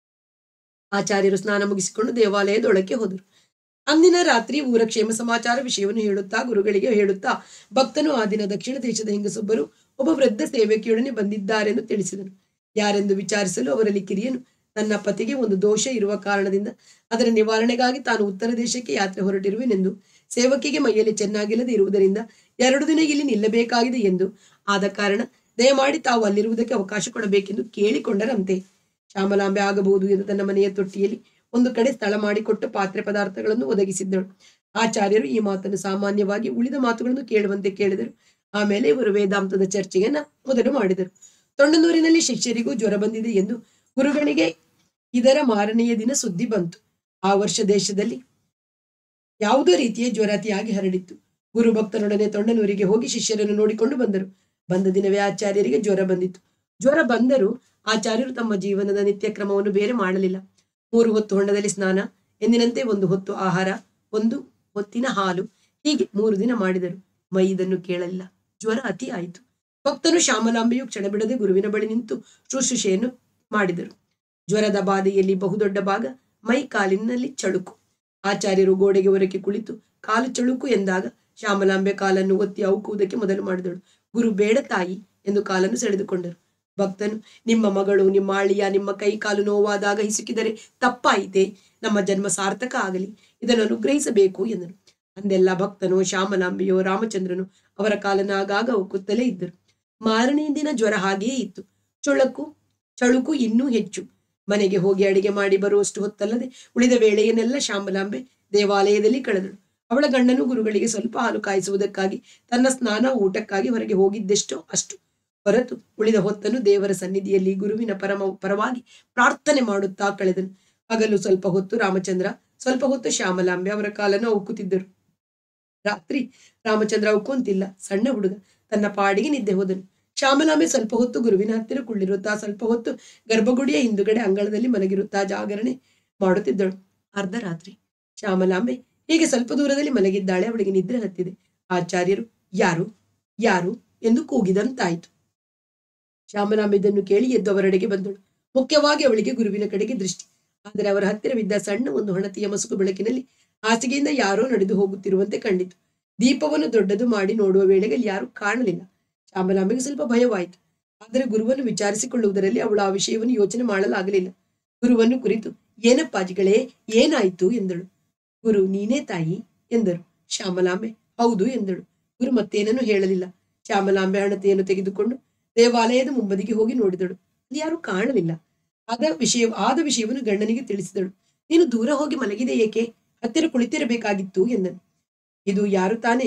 ಆಚಾರ್ಯರು ಸ್ನಾನ ಮುಗಿಸಿಕೊಂಡು ದೇವಾಲಯದೊಳಕ್ಕೆ ಹೋದರು ಅಂದಿನ ರಾತ್ರಿ ಊರ ಕ್ಷೇಮ ಸಮಾಚಾರ ವಿಷಯವನ್ನು ಹೇಳುತ್ತಾ ಗುರುಗಳಿಗೆ ಹೇಳುತ್ತಾ ಭಕ್ತನು ಆ ದಿನ ದಕ್ಷಿಣ ದೇಶದ ಹೆಂಗಸೊಬ್ಬರು ಒಬ್ಬ ವೃದ್ಧ ಸೇವಕಿಯೊಡನೆ ಬಂದಿದ್ದಾರೆಂದು ತಿಳಿಸಿದನು ಯಾರೆಂದು ವಿಚಾರಿಸಲು ಅವರಲ್ಲಿ ಕಿರಿಯನು ನನ್ನ ಪತಿಗೆ ಒಂದು ದೋಷ ಇರುವ ಕಾರಣದಿಂದ ಅದರ ನಿವಾರಣೆಗಾಗಿ ತಾನು ಉತ್ತರ ದೇಶಕ್ಕೆ ಯಾತ್ರೆ ಹೊರಟಿರುವೆನೆಂದು ಸೇವಕಿಗೆ ಮೈಯಲ್ಲಿ ಚೆನ್ನಾಗಿಲ್ಲದೆ ಇರುವುದರಿಂದ ಎರಡು ದಿನ ಇಲ್ಲಿ ನಿಲ್ಲಬೇಕಾಗಿದೆ ಎಂದು ಆದ ಕಾರಣ ದಯಮಾಡಿ ತಾವು ಅಲ್ಲಿರುವುದಕ್ಕೆ ಅವಕಾಶ ಕೊಡಬೇಕೆಂದು ಕೇಳಿಕೊಂಡರಂತೆ ಶ್ಯಾಮಲಾಂಬೆ ಆಗಬಹುದು ಎಂದು ತನ್ನ ಮನೆಯ ತೊಟ್ಟಿಯಲ್ಲಿ ಒಂದು ಕಡೆ ಸ್ಥಳ ಮಾಡಿಕೊಟ್ಟು ಪಾತ್ರೆ ಪದಾರ್ಥಗಳನ್ನು ಒದಗಿಸಿದ್ದಳು ಆಚಾರ್ಯರು ಈ ಮಾತನ್ನು ಸಾಮಾನ್ಯವಾಗಿ ಉಳಿದ ಮಾತುಗಳನ್ನು ಕೇಳುವಂತೆ ಕೇಳಿದರು ಆಮೇಲೆ ಇವರು ವೇದಾಂತದ ಚರ್ಚೆಯನ್ನ ಮೊದಲು ಮಾಡಿದರು ತೊಂಡನೂರಿನಲ್ಲಿ ಶಿಷ್ಯರಿಗೂ ಜ್ವರ ಬಂದಿದೆ ಎಂದು ಗುರುಗಳಿಗೆ ಇದರ ಮಾರನೆಯ ದಿನ ಸುದ್ದಿ ಬಂತು ಆ ವರ್ಷ ದೇಶದಲ್ಲಿ ಯಾವುದೋ ರೀತಿಯ ಜ್ವರ ಅತಿಯಾಗಿ ಹರಡಿತ್ತು ಗುರು ಭಕ್ತರೊಡನೆ ತೊಂಡನೂರಿಗೆ ಹೋಗಿ ಶಿಷ್ಯರನ್ನು ನೋಡಿಕೊಂಡು ಬಂದರು ಬಂದ ದಿನವೇ ಆಚಾರ್ಯರಿಗೆ ಜ್ವರ ಬಂದಿತ್ತು ಜ್ವರ ಬಂದರೂ ಆಚಾರ್ಯರು ತಮ್ಮ ಜೀವನದ ನಿತ್ಯ ಕ್ರಮವನ್ನು ಬೇರೆ ಮಾಡಲಿಲ್ಲ ಮೂರು ಹೊತ್ತು ಹೊಂಡದಲ್ಲಿ ಸ್ನಾನ ಎಂದಿನಂತೆ ಒಂದು ಹೊತ್ತು ಆಹಾರ ಒಂದು ಹೊತ್ತಿನ ಹಾಲು ಹೀಗೆ ಮೂರು ದಿನ ಮಾಡಿದರು ಮೈ ಇದನ್ನು ಕೇಳಲಿಲ್ಲ ಜ್ವರ ಅತಿ ಆಯಿತು ಭಕ್ತನು ಶ್ಯಾಮಲಾಂಬೆಯು ಕ್ಷಣ ಬಿಡದೆ ಗುರುವಿನ ಬಳಿ ನಿಂತು ಶುಶ್ರೂಷೆಯನ್ನು ಮಾಡಿದರು ಜ್ವರದ ಬಾಧೆಯಲ್ಲಿ ಬಹುದೊಡ್ಡ ಭಾಗ ಮೈ ಕಾಲಿನಲ್ಲಿ ಚಳುಕು ಆಚಾರ್ಯರು ಗೋಡೆಗೆ ಹೊರಕ್ಕೆ ಕುಳಿತು ಕಾಲು ಚಳುಕು ಎಂದಾಗ ಶ್ಯಾಮಲಾಂಬೆ ಕಾಲನ್ನು ಒತ್ತಿ ಅವುಕುವುದಕ್ಕೆ ಮೊದಲು ಮಾಡಿದಳು ಗುರು ಬೇಡ ತಾಯಿ ಎಂದು ಕಾಲನ್ನು ಸೆಳೆದುಕೊಂಡರು ಭಕ್ತನು ನಿಮ್ಮ ಮಗಳು ನಿಮ್ಮ ಆಳಿಯ ನಿಮ್ಮ ಕೈ ಕಾಲು ನೋವಾದಾಗ ಹಿಸುಕಿದರೆ ತಪ್ಪಾಯಿತೆ ನಮ್ಮ ಜನ್ಮ ಸಾರ್ಥಕ ಆಗಲಿ ಇದನ್ನು ಅನುಗ್ರಹಿಸಬೇಕು ಎಂದನು ಅಂದೆಲ್ಲ ಭಕ್ತನು ಶ್ಯಾಮಲಾಂಬೆಯೋ ರಾಮಚಂದ್ರನು ಅವರ ಕಾಲನ್ನು ಆಗಾಗ ಒಕ್ಕುತ್ತಲೇ ಇದ್ದರು ಮಾರನೆಯ ದಿನ ಜ್ವರ ಹಾಗೆಯೇ ಇತ್ತು ಚೊಳಕು ಚಳುಕು ಇನ್ನೂ ಹೆಚ್ಚು ಮನೆಗೆ ಹೋಗಿ ಅಡಿಗೆ ಮಾಡಿ ಬರುವಷ್ಟು ಹೊತ್ತಲ್ಲದೆ ಉಳಿದ ವೇಳೆಯನ್ನೆಲ್ಲ ಶ್ಯಾಮಲಾಂಬೆ ದೇವಾಲಯದಲ್ಲಿ ಕಳೆದಳು ಅವಳ ಗಂಡನು ಗುರುಗಳಿಗೆ ಸ್ವಲ್ಪ ಹಾಲು ಕಾಯಿಸುವುದಕ್ಕಾಗಿ ತನ್ನ ಸ್ನಾನ ಊಟಕ್ಕಾಗಿ ಹೊರಗೆ ಹೋಗಿದ್ದೆಷ್ಟೋ ಅಷ್ಟು ಹೊರತು ಉಳಿದ ಹೊತ್ತನ್ನು ದೇವರ ಸನ್ನಿಧಿಯಲ್ಲಿ ಗುರುವಿನ ಪರಮ ಪರವಾಗಿ ಪ್ರಾರ್ಥನೆ ಮಾಡುತ್ತಾ ಕಳೆದನು ಹಗಲು ಸ್ವಲ್ಪ ಹೊತ್ತು ರಾಮಚಂದ್ರ ಸ್ವಲ್ಪ ಹೊತ್ತು ಶ್ಯಾಮಲಾಂಬೆ ಅವರ ಕಾಲನ್ನು ಉಕ್ಕುತ್ತಿದ್ದರು ರಾತ್ರಿ ರಾಮಚಂದ್ರ ಉಕ್ಕುವಂತಿಲ್ಲ ಸಣ್ಣ ಹುಡುಗ ತನ್ನ ಪಾಡಿಗೆ ನಿದ್ದೆ ಹೋದನು ಶ್ಯಾಮಲಾಂಬೆ ಸ್ವಲ್ಪ ಹೊತ್ತು ಗುರುವಿನ ಹತ್ತಿರ ಕುಳ್ಳಿರುತ್ತಾ ಸ್ವಲ್ಪ ಹೊತ್ತು ಗರ್ಭಗುಡಿಯ ಹಿಂದುಗಡೆ ಅಂಗಳದಲ್ಲಿ ಮಲಗಿರುತ್ತಾ ಜಾಗರಣೆ ಮಾಡುತ್ತಿದ್ದಳು ಅರ್ಧ ರಾತ್ರಿ ಶ್ಯಾಮಲಾಂಬೆ ಹೀಗೆ ಸ್ವಲ್ಪ ದೂರದಲ್ಲಿ ಮಲಗಿದ್ದಾಳೆ ಅವಳಿಗೆ ನಿದ್ರೆ ಹತ್ತಿದೆ ಆಚಾರ್ಯರು ಯಾರು ಯಾರು ಎಂದು ಕೂಗಿದಂತಾಯಿತು ಶ್ಯಾಮಲಾಂಬೆ ಇದನ್ನು ಕೇಳಿ ಎದ್ದು ಅವರೆಡೆಗೆ ಬಂದಳು ಮುಖ್ಯವಾಗಿ ಅವಳಿಗೆ ಗುರುವಿನ ಕಡೆಗೆ ದೃಷ್ಟಿ ಆದರೆ ಅವರ ಹತ್ತಿರವಿದ್ದ ಸಣ್ಣ ಒಂದು ಹಣತೆಯ ಮಸುಕು ಬೆಳಕಿನಲ್ಲಿ ಹಾಸಿಗೆಯಿಂದ ಯಾರೋ ನಡೆದು ಹೋಗುತ್ತಿರುವಂತೆ ಕಂಡಿತು ದೀಪವನ್ನು ದೊಡ್ಡದು ಮಾಡಿ ನೋಡುವ ವೇಳೆಗೆ ಅಲ್ಲಿ ಯಾರು ಕಾಣಲಿಲ್ಲ ಶ್ಯಾಮಲಾಂಬೆಗೆ ಸ್ವಲ್ಪ ಭಯವಾಯಿತು ಆದರೆ ಗುರುವನ್ನು ವಿಚಾರಿಸಿಕೊಳ್ಳುವುದರಲ್ಲಿ ಅವಳು ಆ ವಿಷಯವನ್ನು ಯೋಚನೆ ಮಾಡಲಾಗಲಿಲ್ಲ ಗುರುವನ್ನು ಕುರಿತು ಏನಪ್ಪಾಜಿಗಳೇ ಏನಾಯಿತು ಎಂದಳು ಗುರು ನೀನೇ ತಾಯಿ ಎಂದರು ಶ್ಯಾಮಲಾಂಬೆ ಹೌದು ಎಂದಳು ಗುರು ಮತ್ತೇನನ್ನು ಹೇಳಲಿಲ್ಲ ಶ್ಯಾಮಲಾಂಬೆ ಹಣತೆಯನ್ನು ತೆಗೆದುಕೊಂಡು ದೇವಾಲಯದ ಮುಂಬದಿಗೆ ಹೋಗಿ ನೋಡಿದಳು ಅಲ್ಲಿ ಯಾರು ಕಾಣಲಿಲ್ಲ ಆದ ವಿಷಯ ಆದ ವಿಷಯವನ್ನು ಗಂಡನಿಗೆ ತಿಳಿಸಿದಳು ನೀನು ದೂರ ಹೋಗಿ ಮಲಗಿದೆ ಏಕೆ ಹತ್ತಿರ ಕುಳಿತಿರಬೇಕಾಗಿತ್ತು ಎಂದನು ಇದು ಯಾರು ತಾನೇ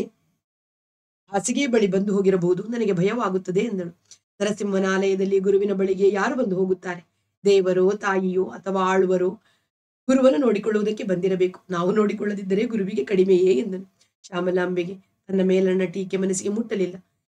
ಹಾಸಿಗೆ ಬಳಿ ಬಂದು ಹೋಗಿರಬಹುದು ನನಗೆ ಭಯವಾಗುತ್ತದೆ ಎಂದಳು ನರಸಿಂಹನ ಆಲಯದಲ್ಲಿ ಗುರುವಿನ ಬಳಿಗೆ ಯಾರು ಬಂದು ಹೋಗುತ್ತಾರೆ ದೇವರೋ ತಾಯಿಯೋ ಅಥವಾ ಆಳುವರೋ ಗುರುವನ್ನು ನೋಡಿಕೊಳ್ಳುವುದಕ್ಕೆ ಬಂದಿರಬೇಕು ನಾವು ನೋಡಿಕೊಳ್ಳದಿದ್ದರೆ ಗುರುವಿಗೆ ಕಡಿಮೆಯೇ ಎಂದನು ಶ್ಯಾಮಲಾಂಬೆಗೆ ತನ್ನ ಮೇಲನ್ನ ಟೀಕೆ ಮನಸ್ಸಿಗೆ ಮುಟ್ಟಲಿಲ್ಲ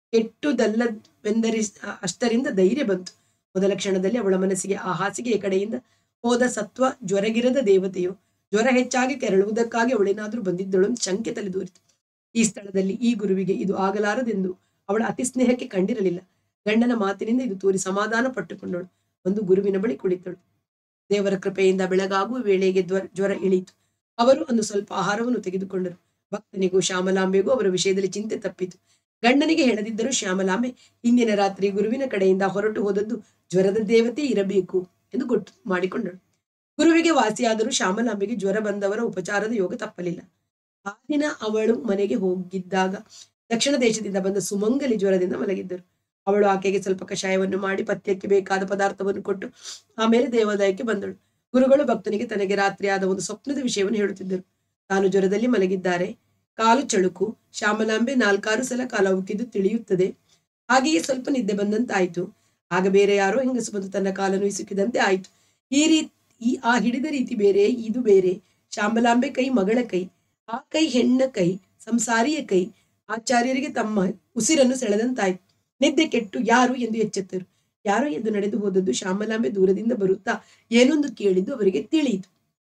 ಕೆಟ್ಟುದಲ್ಲವೆಂದರಿ ಅಷ್ಟರಿಂದ ಧೈರ್ಯ ಬಂತು ಮೊದಲ ಕ್ಷಣದಲ್ಲಿ ಅವಳ ಮನಸ್ಸಿಗೆ ಆ ಹಾಸಿಗೆಯ ಕಡೆಯಿಂದ ಹೋದ ಸತ್ವ ಜ್ವರಗಿರದ ದೇವತೆಯು ಜ್ವರ ಹೆಚ್ಚಾಗಿ ಕೆರಳುವುದಕ್ಕಾಗಿ ಅವಳೇನಾದ್ರೂ ಬಂದಿದ್ದಳು ಅಂತ ಶಂಕೆ ತಲೆದೂರಿತು ಈ ಸ್ಥಳದಲ್ಲಿ ಈ ಗುರುವಿಗೆ ಇದು ಆಗಲಾರದೆಂದು ಅವಳ ಅತಿ ಸ್ನೇಹಕ್ಕೆ ಕಂಡಿರಲಿಲ್ಲ ಗಂಡನ ಮಾತಿನಿಂದ ಇದು ತೋರಿ ಸಮಾಧಾನ ಪಟ್ಟುಕೊಂಡಳು ಒಂದು ಗುರುವಿನ ಬಳಿ ಕುಳಿತಳು ದೇವರ ಕೃಪೆಯಿಂದ ಬೆಳಗಾಗುವ ವೇಳೆಗೆ ಜ್ವರ ಜ್ವರ ಇಳಿಯಿತು ಅವರು ಒಂದು ಸ್ವಲ್ಪ ಆಹಾರವನ್ನು ತೆಗೆದುಕೊಂಡರು ಭಕ್ತನಿಗೂ ಶ್ಯಾಮಲಾಂಬೆಗೂ ಅವರ ವಿಷಯದಲ್ಲಿ ಚಿಂತೆ ತಪ್ಪಿತು ಗಂಡನಿಗೆ ಹೇಳದಿದ್ದರೂ ಶ್ಯಾಮಲಾಂಬೆ ಹಿಂದಿನ ರಾತ್ರಿ ಗುರುವಿನ ಕಡೆಯಿಂದ ಹೊರಟು ಹೋದದ್ದು ಜ್ವರದ ದೇವತೆ ಇರಬೇಕು ಎಂದು ಗೊತ್ತು ಮಾಡಿಕೊಂಡಳು ಗುರುವಿಗೆ ವಾಸಿಯಾದರೂ ಶ್ಯಾಮಲಾಂಬೆಗೆ ಜ್ವರ ಬಂದವರ ಉಪಚಾರದ ಯೋಗ ತಪ್ಪಲಿಲ್ಲ ಆ ದಿನ ಅವಳು ಮನೆಗೆ ಹೋಗಿದ್ದಾಗ ದಕ್ಷಿಣ ದೇಶದಿಂದ ಬಂದ ಸುಮಂಗಲಿ ಜ್ವರದಿಂದ ಮಲಗಿದ್ದರು ಅವಳು ಆಕೆಗೆ ಸ್ವಲ್ಪ ಕಷಾಯವನ್ನು ಮಾಡಿ ಪಥ್ಯಕ್ಕೆ ಬೇಕಾದ ಪದಾರ್ಥವನ್ನು ಕೊಟ್ಟು ಆಮೇಲೆ ದೇವಾಲಯಕ್ಕೆ ಬಂದಳು ಗುರುಗಳು ಭಕ್ತನಿಗೆ ತನಗೆ ರಾತ್ರಿ ಆದ ಒಂದು ಸ್ವಪ್ನದ ವಿಷಯವನ್ನು ಹೇಳುತ್ತಿದ್ದರು ತಾನು ಜ್ವರದಲ್ಲಿ ಮಲಗಿದ್ದಾರೆ ಕಾಲು ಚಳುಕು ಶ್ಯಾಮಲಾಂಬೆ ನಾಲ್ಕಾರು ಸಲ ಕಾಲ ಉಕ್ಕಿದ್ದು ತಿಳಿಯುತ್ತದೆ ಹಾಗೆಯೇ ಸ್ವಲ್ಪ ನಿದ್ದೆ ಬಂದಂತಾಯ್ತು ಆಗ ಬೇರೆ ಯಾರೋ ಹೆಂಗಸು ಬಂದು ತನ್ನ ಕಾಲನ್ನು ಇಸುಕಿದಂತೆ ಆಯ್ತು ಈ ರೀತಿ ಈ ಆ ಹಿಡಿದ ರೀತಿ ಬೇರೆ ಇದು ಬೇರೆ ಶ್ಯಾಮಲಾಂಬೆ ಕೈ ಮಗಳ ಕೈ ಆ ಕೈ ಹೆಣ್ಣ ಕೈ ಸಂಸಾರಿಯ ಕೈ ಆಚಾರ್ಯರಿಗೆ ತಮ್ಮ ಉಸಿರನ್ನು ಸೆಳೆದಂತಾಯ್ತು ನಿದ್ದೆ ಕೆಟ್ಟು ಯಾರು ಎಂದು ಎಚ್ಚೆತ್ತರು ಯಾರೋ ಎಂದು ನಡೆದು ಹೋದದ್ದು ಶ್ಯಾಮಲಾಂಬೆ ದೂರದಿಂದ ಬರುತ್ತಾ ಏನೊಂದು ಕೇಳಿದ್ದು ಅವರಿಗೆ ತಿಳಿಯಿತು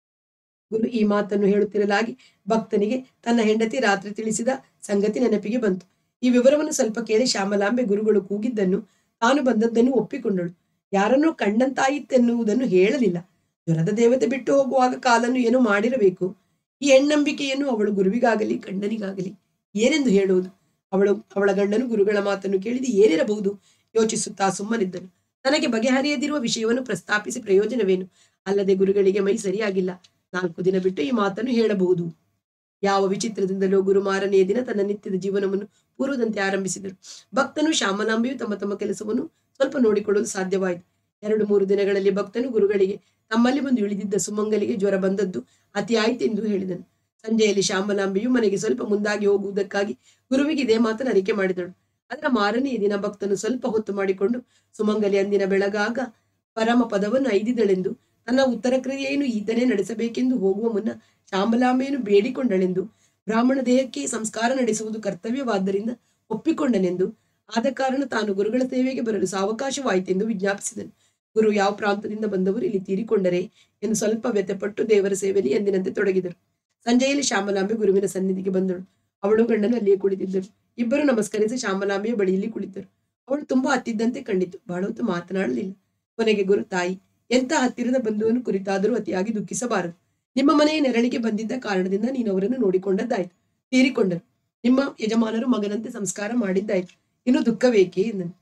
ಗುರು ಈ ಮಾತನ್ನು ಹೇಳುತ್ತಿರಲಾಗಿ ಭಕ್ತನಿಗೆ ತನ್ನ ಹೆಂಡತಿ ರಾತ್ರಿ ತಿಳಿಸಿದ ಸಂಗತಿ ನೆನಪಿಗೆ ಬಂತು ಈ ವಿವರವನ್ನು ಸ್ವಲ್ಪ ಕೇಳಿ ಶ್ಯಾಮಲಾಂಬೆ ಗುರುಗಳು ಕೂಗಿದ್ದನ್ನು ತಾನು ಬಂದದ್ದನ್ನು ಒಪ್ಪಿಕೊಂಡಳು ಯಾರನ್ನೋ ಕಂಡಂತಾಯಿತೆನ್ನುವುದನ್ನು ಹೇಳಲಿಲ್ಲ ಜ್ವರದ ದೇವತೆ ಬಿಟ್ಟು ಹೋಗುವಾಗ ಕಾಲನ್ನು ಏನೋ ಮಾಡಿರಬೇಕು ಈ ಹೆಣ್ಣಂಬಿಕೆಯನ್ನು ಅವಳು ಗುರುವಿಗಾಗಲಿ ಗಂಡನಿಗಾಗಲಿ ಏನೆಂದು ಹೇಳುವುದು ಅವಳು ಅವಳ ಗಂಡನು ಗುರುಗಳ ಮಾತನ್ನು ಕೇಳಿದು ಏನಿರಬಹುದು ಯೋಚಿಸುತ್ತಾ ಸುಮ್ಮನಿದ್ದನು ತನಗೆ ಬಗೆಹರಿಯದಿರುವ ವಿಷಯವನ್ನು ಪ್ರಸ್ತಾಪಿಸಿ ಪ್ರಯೋಜನವೇನು ಅಲ್ಲದೆ ಗುರುಗಳಿಗೆ ಮೈ ಸರಿಯಾಗಿಲ್ಲ ನಾಲ್ಕು ದಿನ ಬಿಟ್ಟು ಈ ಮಾತನ್ನು ಹೇಳಬಹುದು ಯಾವ ವಿಚಿತ್ರದಿಂದಲೋ ಗುರು ಮಾರನೆಯ ದಿನ ತನ್ನ ನಿತ್ಯದ ಜೀವನವನ್ನು ಪೂರ್ವದಂತೆ ಆರಂಭಿಸಿದರು ಭಕ್ತನು ಶ್ಯಾಮಲಾಂಬೆಯು ತಮ್ಮ ತಮ್ಮ ಕೆಲಸವನ್ನು ಸ್ವಲ್ಪ ನೋಡಿಕೊಳ್ಳಲು ಸಾಧ್ಯವಾಯಿತು ಎರಡು ಮೂರು ದಿನಗಳಲ್ಲಿ ಭಕ್ತನು ಗುರುಗಳಿಗೆ ತಮ್ಮಲ್ಲಿ ಬಂದು ಇಳಿದಿದ್ದ ಸುಮಂಗಲಿಗೆ ಜ್ವರ ಬಂದದ್ದು ಅತಿಯಾಯಿತೆಂದು ಹೇಳಿದನು ಸಂಜೆಯಲ್ಲಿ ಶ್ಯಾಮಲಾಂಬೆಯು ಮನೆಗೆ ಸ್ವಲ್ಪ ಮುಂದಾಗಿ ಹೋಗುವುದಕ್ಕಾಗಿ ಗುರುವಿಗೆ ಇದೇ ಮಾತನ್ನು ಅರಿಕೆ ಮಾಡಿದಳು ಅದರ ಮಾರನೆಯ ದಿನ ಭಕ್ತನು ಸ್ವಲ್ಪ ಹೊತ್ತು ಮಾಡಿಕೊಂಡು ಸುಮಂಗಲಿ ಅಂದಿನ ಬೆಳಗಾಗ ಪರಮ ಪದವನ್ನು ಐದಿದಳೆಂದು ತನ್ನ ಉತ್ತರ ಕ್ರಿಯೆಯನ್ನು ಈತನೇ ನಡೆಸಬೇಕೆಂದು ಹೋಗುವ ಮುನ್ನ ಶ್ಯಾಮಲಾಂಬೆಯನ್ನು ಬೇಡಿಕೊಂಡಳೆಂದು ಬ್ರಾಹ್ಮಣ ದೇಹಕ್ಕೆ ಸಂಸ್ಕಾರ ನಡೆಸುವುದು ಕರ್ತವ್ಯವಾದ್ದರಿಂದ ಒಪ್ಪಿಕೊಂಡನೆಂದು ಆದ ಕಾರಣ ತಾನು ಗುರುಗಳ ಸೇವೆಗೆ ಬರಲು ಸಾವಕಾಶವಾಯಿತೆಂದು ವಿಜ್ಞಾಪಿಸಿದನು ಗುರು ಯಾವ ಪ್ರಾಂತದಿಂದ ಬಂದವರು ಇಲ್ಲಿ ತೀರಿಕೊಂಡರೆ ಎಂದು ಸ್ವಲ್ಪ ವ್ಯಥೆಪಟ್ಟು ದೇವರ ಸೇವೆಯಲ್ಲಿ ಎಂದಿನಂತೆ ತೊಡಗಿದರು ಸಂಜೆಯಲ್ಲಿ ಶ್ಯಾಮಲಾಂಬೆ ಗುರುವಿನ ಸನ್ನಿಧಿಗೆ ಬಂದಳು ಅವಳು ಗಂಡನು ಅಲ್ಲಿಯೇ ಕುಳಿತಿದ್ದರು ಇಬ್ಬರು ನಮಸ್ಕರಿಸಿ ಶ್ಯಾಮಲಾಂಬೆಯ ಬಳಿಯಲ್ಲಿ ಕುಳಿತರು ಅವಳು ತುಂಬಾ ಹತ್ತಿದ್ದಂತೆ ಕಂಡಿತು ಬಹಳ ಹೊತ್ತು ಮಾತನಾಡಲಿಲ್ಲ ಕೊನೆಗೆ ಗುರು ತಾಯಿ ಎಂತ ಹತ್ತಿರದ ಬಂಧುವನ್ನು ಕುರಿತಾದರೂ ಅತಿಯಾಗಿ ದುಃಖಿಸಬಾರದು ನಿಮ್ಮ ಮನೆಯ ನೆರಳಿಗೆ ಬಂದಿದ್ದ ಕಾರಣದಿಂದ ನೀನು ಅವರನ್ನು ನೋಡಿಕೊಂಡದ್ದಾಯ್ತು ತೀರಿಕೊಂಡರು ನಿಮ್ಮ ಯಜಮಾನರು ಮಗನಂತೆ ಸಂಸ್ಕಾರ ಮಾಡಿದ್ದಾಯ್ತು ಇನ್ನು ದುಃಖವೇಕೆ ಎಂದನು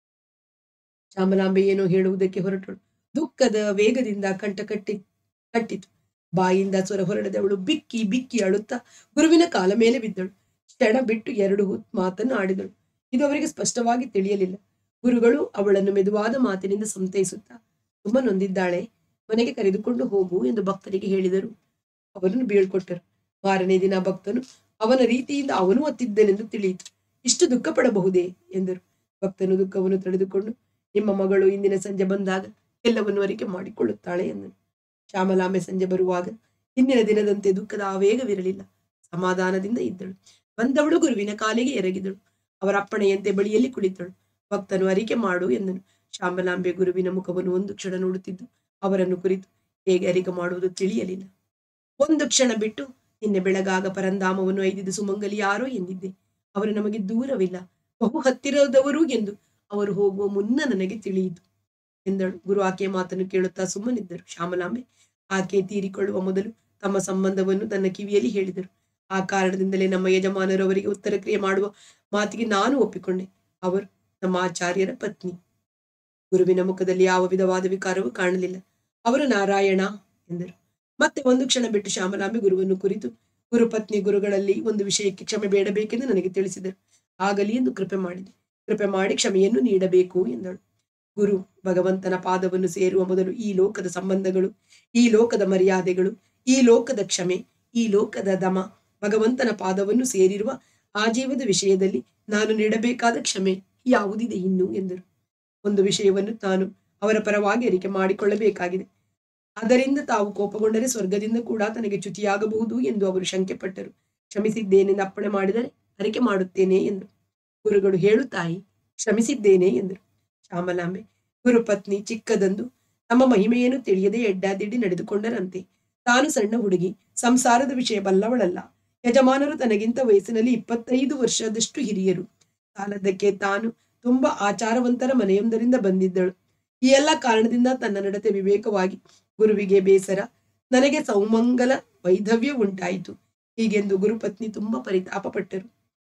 ಶ್ಯಾಮಲಾಂಬೆ ಏನೋ ಹೇಳುವುದಕ್ಕೆ ಹೊರಟಳು ದುಃಖದ ವೇಗದಿಂದ ಕಂಠ ಕಟ್ಟಿ ಕಟ್ಟಿತು ಬಾಯಿಂದ ಸ್ವರ ಹೊರಡದವಳು ಬಿಕ್ಕಿ ಬಿಕ್ಕಿ ಅಳುತ್ತಾ ಗುರುವಿನ ಕಾಲ ಮೇಲೆ ಬಿದ್ದಳು ಕ್ಷಣ ಬಿಟ್ಟು ಎರಡು ಹೊತ್ತು ಮಾತನ್ನು ಆಡಿದಳು ಇದು ಅವರಿಗೆ ಸ್ಪಷ್ಟವಾಗಿ ತಿಳಿಯಲಿಲ್ಲ ಗುರುಗಳು ಅವಳನ್ನು ಮೆದುವಾದ ಮಾತಿನಿಂದ ಸಂತೈಸುತ್ತಾ ತುಂಬಾ ನೊಂದಿದ್ದಾಳೆ ಮನೆಗೆ ಕರೆದುಕೊಂಡು ಹೋಗು ಎಂದು ಭಕ್ತರಿಗೆ ಹೇಳಿದರು ಅವರನ್ನು ಬೀಳ್ಕೊಟ್ಟರು ಮಾರನೇ ದಿನ ಭಕ್ತನು ಅವನ ರೀತಿಯಿಂದ ಅವನು ಅತ್ತಿದ್ದನೆಂದು ತಿಳಿಯಿತು ಇಷ್ಟು ದುಃಖ ಪಡಬಹುದೇ ಎಂದರು ಭಕ್ತನು ದುಃಖವನ್ನು ತಡೆದುಕೊಂಡು ನಿಮ್ಮ ಮಗಳು ಇಂದಿನ ಸಂಜೆ ಬಂದಾಗ ಎಲ್ಲವನ್ನು ಅರಿಕೆ ಮಾಡಿಕೊಳ್ಳುತ್ತಾಳೆ ಎಂದನು ಶ್ಯಾಮಲಾಂಬೆ ಸಂಜೆ ಬರುವಾಗ ಹಿಂದಿನ ದಿನದಂತೆ ದುಃಖದ ಆವೇಗವಿರಲಿಲ್ಲ ಸಮಾಧಾನದಿಂದ ಇದ್ದಳು ಬಂದವಳು ಗುರುವಿನ ಕಾಲಿಗೆ ಎರಗಿದಳು ಅವರ ಅಪ್ಪಣೆಯಂತೆ ಬಳಿಯಲ್ಲಿ ಕುಳಿತಳು ಭಕ್ತನು ಅರಿಕೆ ಮಾಡು ಎಂದನು ಶ್ಯಾಮಲಾಂಬೆ ಗುರುವಿನ ಮುಖವನ್ನು ಒಂದು ಕ್ಷಣ ನೋಡುತ್ತಿದ್ದು ಅವರನ್ನು ಕುರಿತು ಹೇಗೆ ಅರಿಕೆ ಮಾಡುವುದು ತಿಳಿಯಲಿಲ್ಲ ಒಂದು ಕ್ಷಣ ಬಿಟ್ಟು ನಿನ್ನೆ ಬೆಳಗಾಗ ಪರಂಧಾಮವನ್ನು ಐದಿದ್ದು ಸುಮಂಗಲಿ ಯಾರೋ ಎಂದಿದ್ದೆ ಅವರು ನಮಗೆ ದೂರವಿಲ್ಲ ಬಹು ಹತ್ತಿರದವರು ಎಂದು ಅವರು ಹೋಗುವ ಮುನ್ನ ನನಗೆ ತಿಳಿಯಿತು ಎಂದಳು ಗುರು ಆಕೆಯ ಮಾತನ್ನು ಕೇಳುತ್ತಾ ಸುಮ್ಮನಿದ್ದರು ಶ್ಯಾಮಲಾಂಬೆ ಆಕೆ ತೀರಿಕೊಳ್ಳುವ ಮೊದಲು ತಮ್ಮ ಸಂಬಂಧವನ್ನು ತನ್ನ ಕಿವಿಯಲ್ಲಿ ಹೇಳಿದರು ಆ ಕಾರಣದಿಂದಲೇ ನಮ್ಮ ಯಜಮಾನರು ಅವರಿಗೆ ಉತ್ತರ ಕ್ರಿಯೆ ಮಾಡುವ ಮಾತಿಗೆ ನಾನು ಒಪ್ಪಿಕೊಂಡೆ ಅವರು ನಮ್ಮ ಆಚಾರ್ಯರ ಪತ್ನಿ ಗುರುವಿನ ಮುಖದಲ್ಲಿ ಯಾವ ವಿಧವಾದ ವಿಕಾರವೂ ಕಾಣಲಿಲ್ಲ ಅವರು ನಾರಾಯಣ ಎಂದರು ಮತ್ತೆ ಒಂದು ಕ್ಷಣ ಬಿಟ್ಟು ಶ್ಯಾಮಲಾಂಬೆ ಗುರುವನ್ನು ಕುರಿತು ಗುರುಪತ್ನಿ ಗುರುಗಳಲ್ಲಿ ಒಂದು ವಿಷಯಕ್ಕೆ ಕ್ಷಮೆ ಬೇಡಬೇಕೆಂದು ನನಗೆ ತಿಳಿಸಿದರು ಆಗಲಿ ಎಂದು ಕೃಪೆ ಮಾಡಿದೆ ಕೃಪೆ ಮಾಡಿ ಕ್ಷಮೆಯನ್ನು ನೀಡಬೇಕು ಎಂದಳು ಗುರು ಭಗವಂತನ ಪಾದವನ್ನು ಸೇರುವ ಮೊದಲು ಈ ಲೋಕದ ಸಂಬಂಧಗಳು ಈ ಲೋಕದ ಮರ್ಯಾದೆಗಳು ಈ ಲೋಕದ ಕ್ಷಮೆ ಈ ಲೋಕದ ದಮ ಭಗವಂತನ ಪಾದವನ್ನು ಸೇರಿರುವ ಆಜೀವದ ವಿಷಯದಲ್ಲಿ ನಾನು ನೀಡಬೇಕಾದ ಕ್ಷಮೆ ಯಾವುದಿದೆ ಇನ್ನು ಎಂದರು ಒಂದು ವಿಷಯವನ್ನು ತಾನು ಅವರ ಪರವಾಗಿ ಅರಿಕೆ ಮಾಡಿಕೊಳ್ಳಬೇಕಾಗಿದೆ ಅದರಿಂದ ತಾವು ಕೋಪಗೊಂಡರೆ ಸ್ವರ್ಗದಿಂದ ಕೂಡ ತನಗೆ ಚ್ಯುತಿಯಾಗಬಹುದು ಎಂದು ಅವರು ಶಂಕೆ ಪಟ್ಟರು ಕ್ಷಮಿಸಿದ್ದೇನೆಂದು ಅಪ್ಪಣೆ ಮಾಡಿದರೆ ಅರಿಕೆ ಮಾಡುತ್ತೇನೆ ಎಂದರು ಗುರುಗಳು ಹೇಳು ತಾಯಿ ಕ್ಷಮಿಸಿದ್ದೇನೆ ಎಂದರು ಶ್ಯಾಮಲಾಂಬೆ ಗುರುಪತ್ನಿ ಚಿಕ್ಕದಂದು ತಮ್ಮ ಮಹಿಮೆಯನ್ನು ತಿಳಿಯದೆ ಎಡ್ಡಾದಿಡ್ಡಿ ನಡೆದುಕೊಂಡರಂತೆ ತಾನು ಸಣ್ಣ ಹುಡುಗಿ ಸಂಸಾರದ ವಿಷಯ ಬಲ್ಲವಳಲ್ಲ ಯಜಮಾನರು ತನಗಿಂತ ವಯಸ್ಸಿನಲ್ಲಿ ಇಪ್ಪತ್ತೈದು ವರ್ಷದಷ್ಟು ಹಿರಿಯರು ಸಾಲದಕ್ಕೆ ತಾನು ತುಂಬಾ ಆಚಾರವಂತರ ಮನೆಯೊಂದರಿಂದ ಬಂದಿದ್ದಳು ಈ ಎಲ್ಲ ಕಾರಣದಿಂದ ತನ್ನ ನಡತೆ ವಿವೇಕವಾಗಿ ಗುರುವಿಗೆ ಬೇಸರ ನನಗೆ ಸೌಮಂಗಲ ವೈಧವ್ಯ ಉಂಟಾಯಿತು ಹೀಗೆಂದು ಗುರುಪತ್ನಿ ತುಂಬಾ ಪರಿತಾಪ ಪಟ್ಟರು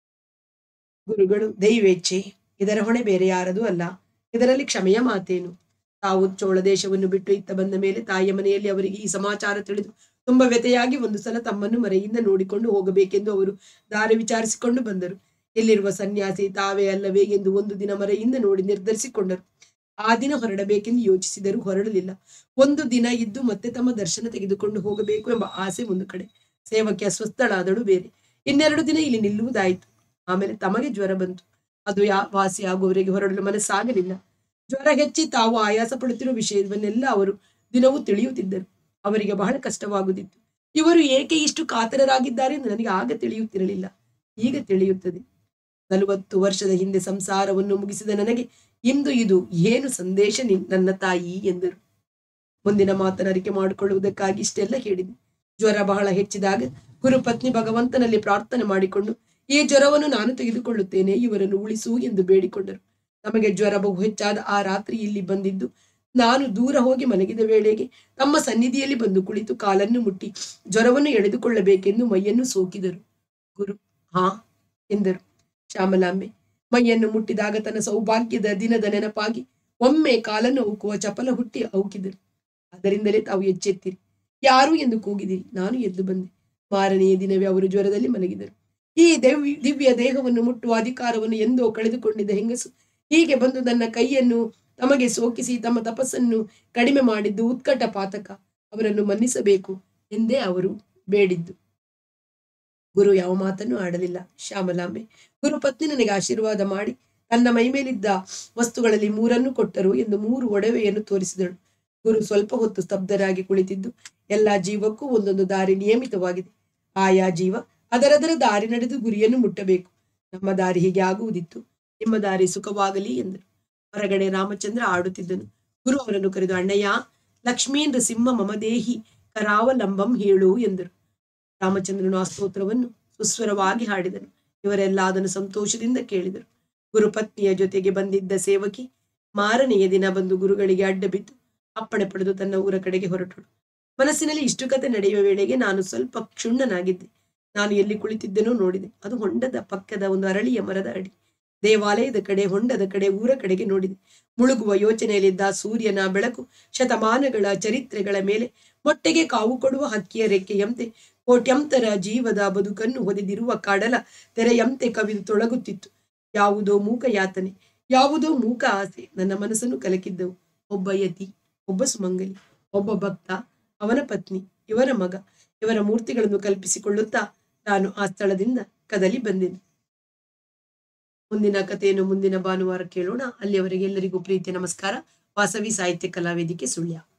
ಗುರುಗಳು ದೈವೇಚ್ಛೆ ಇದರ ಹೊಣೆ ಬೇರೆ ಯಾರದೂ ಅಲ್ಲ ಇದರಲ್ಲಿ ಕ್ಷಮೆಯ ಮಾತೇನು ತಾವು ಚೋಳ ದೇಶವನ್ನು ಬಿಟ್ಟು ಇತ್ತ ಬಂದ ಮೇಲೆ ತಾಯಿಯ ಮನೆಯಲ್ಲಿ ಅವರಿಗೆ ಈ ಸಮಾಚಾರ ತಿಳಿದು ತುಂಬಾ ವ್ಯತೆಯಾಗಿ ಒಂದು ಸಲ ತಮ್ಮನ್ನು ಮರೆಯಿಂದ ನೋಡಿಕೊಂಡು ಹೋಗಬೇಕೆಂದು ಅವರು ದಾರಿ ವಿಚಾರಿಸಿಕೊಂಡು ಬಂದರು ಇಲ್ಲಿರುವ ಸನ್ಯಾಸಿ ತಾವೇ ಅಲ್ಲವೇ ಎಂದು ಒಂದು ದಿನ ಮರೆಯಿಂದ ನೋಡಿ ನಿರ್ಧರಿಸಿಕೊಂಡರು ಆ ದಿನ ಹೊರಡಬೇಕೆಂದು ಯೋಚಿಸಿದರೂ ಹೊರಡಲಿಲ್ಲ ಒಂದು ದಿನ ಇದ್ದು ಮತ್ತೆ ತಮ್ಮ ದರ್ಶನ ತೆಗೆದುಕೊಂಡು ಹೋಗಬೇಕು ಎಂಬ ಆಸೆ ಒಂದು ಕಡೆ ಸೇವಕ್ಕೆ ಅಸ್ವಸ್ಥಳಾದಳು ಬೇರೆ ಇನ್ನೆರಡು ದಿನ ಇಲ್ಲಿ ನಿಲ್ಲುವುದಾಯಿತು ಆಮೇಲೆ ತಮಗೆ ಜ್ವರ ಬಂತು ಅದು ಯಾ ವಾಸಿ ಆಗುವವರೆಗೆ ಹೊರಡಲು ಮನಸ್ಸಾಗಲಿಲ್ಲ ಜ್ವರ ಹೆಚ್ಚಿ ತಾವು ಆಯಾಸ ಪಡುತ್ತಿರುವ ವಿಷಯವನ್ನೆಲ್ಲ ಅವರು ದಿನವೂ ತಿಳಿಯುತ್ತಿದ್ದರು ಅವರಿಗೆ ಬಹಳ ಕಷ್ಟವಾಗುತ್ತಿತ್ತು ಇವರು ಏಕೆ ಇಷ್ಟು ಕಾತರರಾಗಿದ್ದಾರೆ ಎಂದು ನನಗೆ ಆಗ ತಿಳಿಯುತ್ತಿರಲಿಲ್ಲ ಈಗ ತಿಳಿಯುತ್ತದೆ ನಲವತ್ತು ವರ್ಷದ ಹಿಂದೆ ಸಂಸಾರವನ್ನು ಮುಗಿಸಿದ ನನಗೆ ಇಂದು ಇದು ಏನು ಸಂದೇಶ ನಿನ್- ನನ್ನ ತಾಯಿ ಎಂದರು ಮುಂದಿನ ಮಾತನಾರಿಕೆ ಮಾಡಿಕೊಳ್ಳುವುದಕ್ಕಾಗಿ ಇಷ್ಟೆಲ್ಲ ಹೇಳಿದೆ ಜ್ವರ ಬಹಳ ಹೆಚ್ಚಿದಾಗ ಗುರುಪತ್ನಿ ಭಗವಂತನಲ್ಲಿ ಪ್ರಾರ್ಥನೆ ಮಾಡಿಕೊಂಡು ಈ ಜ್ವರವನ್ನು ನಾನು ತೆಗೆದುಕೊಳ್ಳುತ್ತೇನೆ ಇವರನ್ನು ಉಳಿಸು ಎಂದು ಬೇಡಿಕೊಂಡರು ನಮಗೆ ಜ್ವರ ಬಹು ಹೆಚ್ಚಾದ ಆ ರಾತ್ರಿ ಇಲ್ಲಿ ಬಂದಿದ್ದು ನಾನು ದೂರ ಹೋಗಿ ಮಲಗಿದ ವೇಳೆಗೆ ತಮ್ಮ ಸನ್ನಿಧಿಯಲ್ಲಿ ಬಂದು ಕುಳಿತು ಕಾಲನ್ನು ಮುಟ್ಟಿ ಜ್ವರವನ್ನು ಎಳೆದುಕೊಳ್ಳಬೇಕೆಂದು ಮೈಯನ್ನು ಸೋಕಿದರು ಗುರು ಹಾ ಎಂದರು ಶ್ಯಾಮಲಾಂಬೆ ಮೈಯನ್ನು ಮುಟ್ಟಿದಾಗ ತನ್ನ ಸೌಭಾಗ್ಯದ ದಿನದ ನೆನಪಾಗಿ ಒಮ್ಮೆ ಕಾಲನ್ನು ಉಕ್ಕುವ ಚಪಲ ಹುಟ್ಟಿ ಔಕಿದರು ಆ ಅದರಿಂದಲೇ ತಾವು ಎಚ್ಚೆತ್ತಿರಿ ಯಾರು ಎಂದು ಕೂಗಿದಿರಿ ನಾನು ಎದ್ದು ಬಂದೆ ಮಾರನೆಯ ದಿನವೇ ಅವರು ಜ್ವರದಲ್ಲಿ ಮಲಗಿದರು ಈ ದಿವ್ಯ ದಿವ್ಯ ದೇಹವನ್ನು ಮುಟ್ಟುವ ಅಧಿಕಾರವನ್ನು ಎಂದೋ ಕಳೆದುಕೊಂಡಿದ್ದ ಹೆಂಗಸು ಹೀಗೆ ಬಂದು ನನ್ನ ಕೈಯನ್ನು ತಮಗೆ ಸೋಕಿಸಿ ತಮ್ಮ ತಪಸ್ಸನ್ನು ಕಡಿಮೆ ಮಾಡಿದ್ದು ಉತ್ಕಟ ಪಾತಕ ಅವರನ್ನು ಮನ್ನಿಸಬೇಕು ಎಂದೇ ಅವರು ಬೇಡಿದ್ದು ಗುರು ಯಾವ ಮಾತನ್ನು ಆಡಲಿಲ್ಲ ಶ್ಯಾಮಲಾಂಬೆ ಗುರು ಪತ್ನಿ ನನಗೆ ಆಶೀರ್ವಾದ ಮಾಡಿ ತನ್ನ ಮೈಮೇಲಿದ್ದ ವಸ್ತುಗಳಲ್ಲಿ ಮೂರನ್ನು ಕೊಟ್ಟರು ಎಂದು ಮೂರು ಒಡವೆಯನ್ನು ತೋರಿಸಿದಳು ಗುರು ಸ್ವಲ್ಪ ಹೊತ್ತು ಸ್ತಬ್ಧರಾಗಿ ಕುಳಿತಿದ್ದು ಎಲ್ಲಾ ಜೀವಕ್ಕೂ ಒಂದೊಂದು ದಾರಿ ನಿಯಮಿತವಾಗಿದೆ ಆಯಾ ಜೀವ ಅದರದರ ದಾರಿ ನಡೆದು ಗುರಿಯನ್ನು ಮುಟ್ಟಬೇಕು ನಮ್ಮ ದಾರಿ ಹೀಗೆ ಆಗುವುದಿತ್ತು ನಿಮ್ಮ ದಾರಿ ಸುಖವಾಗಲಿ ಎಂದರು ಹೊರಗಡೆ ರಾಮಚಂದ್ರ ಆಡುತ್ತಿದ್ದನು ಗುರು ಅವರನ್ನು ಕರೆದು ಅಣ್ಣಯ್ಯ ಲಕ್ಷ್ಮೀಂದ್ರ ಸಿಂಹ ಮಮದೇಹಿ ಕರಾವಲಂಬಂ ಹೇಳು ಎಂದರು ರಾಮಚಂದ್ರನು ಆ ಸ್ತೋತ್ರವನ್ನು ಸುಸ್ವರವಾಗಿ ಹಾಡಿದನು ಇವರೆಲ್ಲ ಅದನ್ನು ಸಂತೋಷದಿಂದ ಕೇಳಿದರು ಗುರುಪತ್ನಿಯ ಜೊತೆಗೆ ಬಂದಿದ್ದ ಸೇವಕಿ ಮಾರನೆಯ ದಿನ ಬಂದು ಗುರುಗಳಿಗೆ ಅಡ್ಡ ಬಿದ್ದು ಅಪ್ಪಣೆ ಪಡೆದು ತನ್ನ ಊರ ಕಡೆಗೆ ಹೊರಟಳು ಮನಸ್ಸಿನಲ್ಲಿ ಇಷ್ಟು ಕತೆ ನಡೆಯುವ ವೇಳೆಗೆ ನಾನು ಸ್ವಲ್ಪ ಕ್ಷುಣ್ಣನಾಗಿದ್ದೆ ನಾನು ಎಲ್ಲಿ ಕುಳಿತಿದ್ದೆನೋ ನೋಡಿದೆ ಅದು ಹೊಂಡದ ಪಕ್ಕದ ಒಂದು ಅರಳಿಯ ಮರದ ಅಡಿ ದೇವಾಲಯದ ಕಡೆ ಹೊಂಡದ ಕಡೆ ಊರ ಕಡೆಗೆ ನೋಡಿದೆ ಮುಳುಗುವ ಯೋಚನೆಯಲ್ಲಿದ್ದ ಸೂರ್ಯನ ಬೆಳಕು ಶತಮಾನಗಳ ಚರಿತ್ರೆಗಳ ಮೇಲೆ ಮೊಟ್ಟೆಗೆ ಕಾವು ಕೊಡುವ ಹಕ್ಕಿಯ ರೆಕ್ಕೆಯಂತೆ ಕೋಟ್ಯಂತರ ಜೀವದ ಬದುಕನ್ನು ಹೊದೆದಿರುವ ಕಡಲ ತೆರೆಯಂತೆ ಕವಿದು ತೊಳಗುತ್ತಿತ್ತು ಯಾವುದೋ ಮೂಕ ಯಾತನೆ ಯಾವುದೋ ಮೂಕ ಆಸೆ ನನ್ನ ಮನಸ್ಸನ್ನು ಕಲಕಿದ್ದವು ಒಬ್ಬ ಯತಿ ಒಬ್ಬ ಸುಮಂಗಲಿ ಒಬ್ಬ ಭಕ್ತ ಅವನ ಪತ್ನಿ ಇವರ ಮಗ ಇವರ ಮೂರ್ತಿಗಳನ್ನು ಕಲ್ಪಿಸಿಕೊಳ್ಳುತ್ತಾ ನಾನು ಆ ಸ್ಥಳದಿಂದ ಕದಲಿ ಬಂದೆನು ಮುಂದಿನ ಕಥೆಯನ್ನು ಮುಂದಿನ ಭಾನುವಾರ ಕೇಳೋಣ ಅಲ್ಲಿಯವರೆಗೆ ಎಲ್ಲರಿಗೂ ಪ್ರೀತಿ ನಮಸ್ಕಾರ ವಾಸವಿ ಸಾಹಿತ್ಯ ಕಲಾವೇದಿಕೆ ಸುಳ್ಯ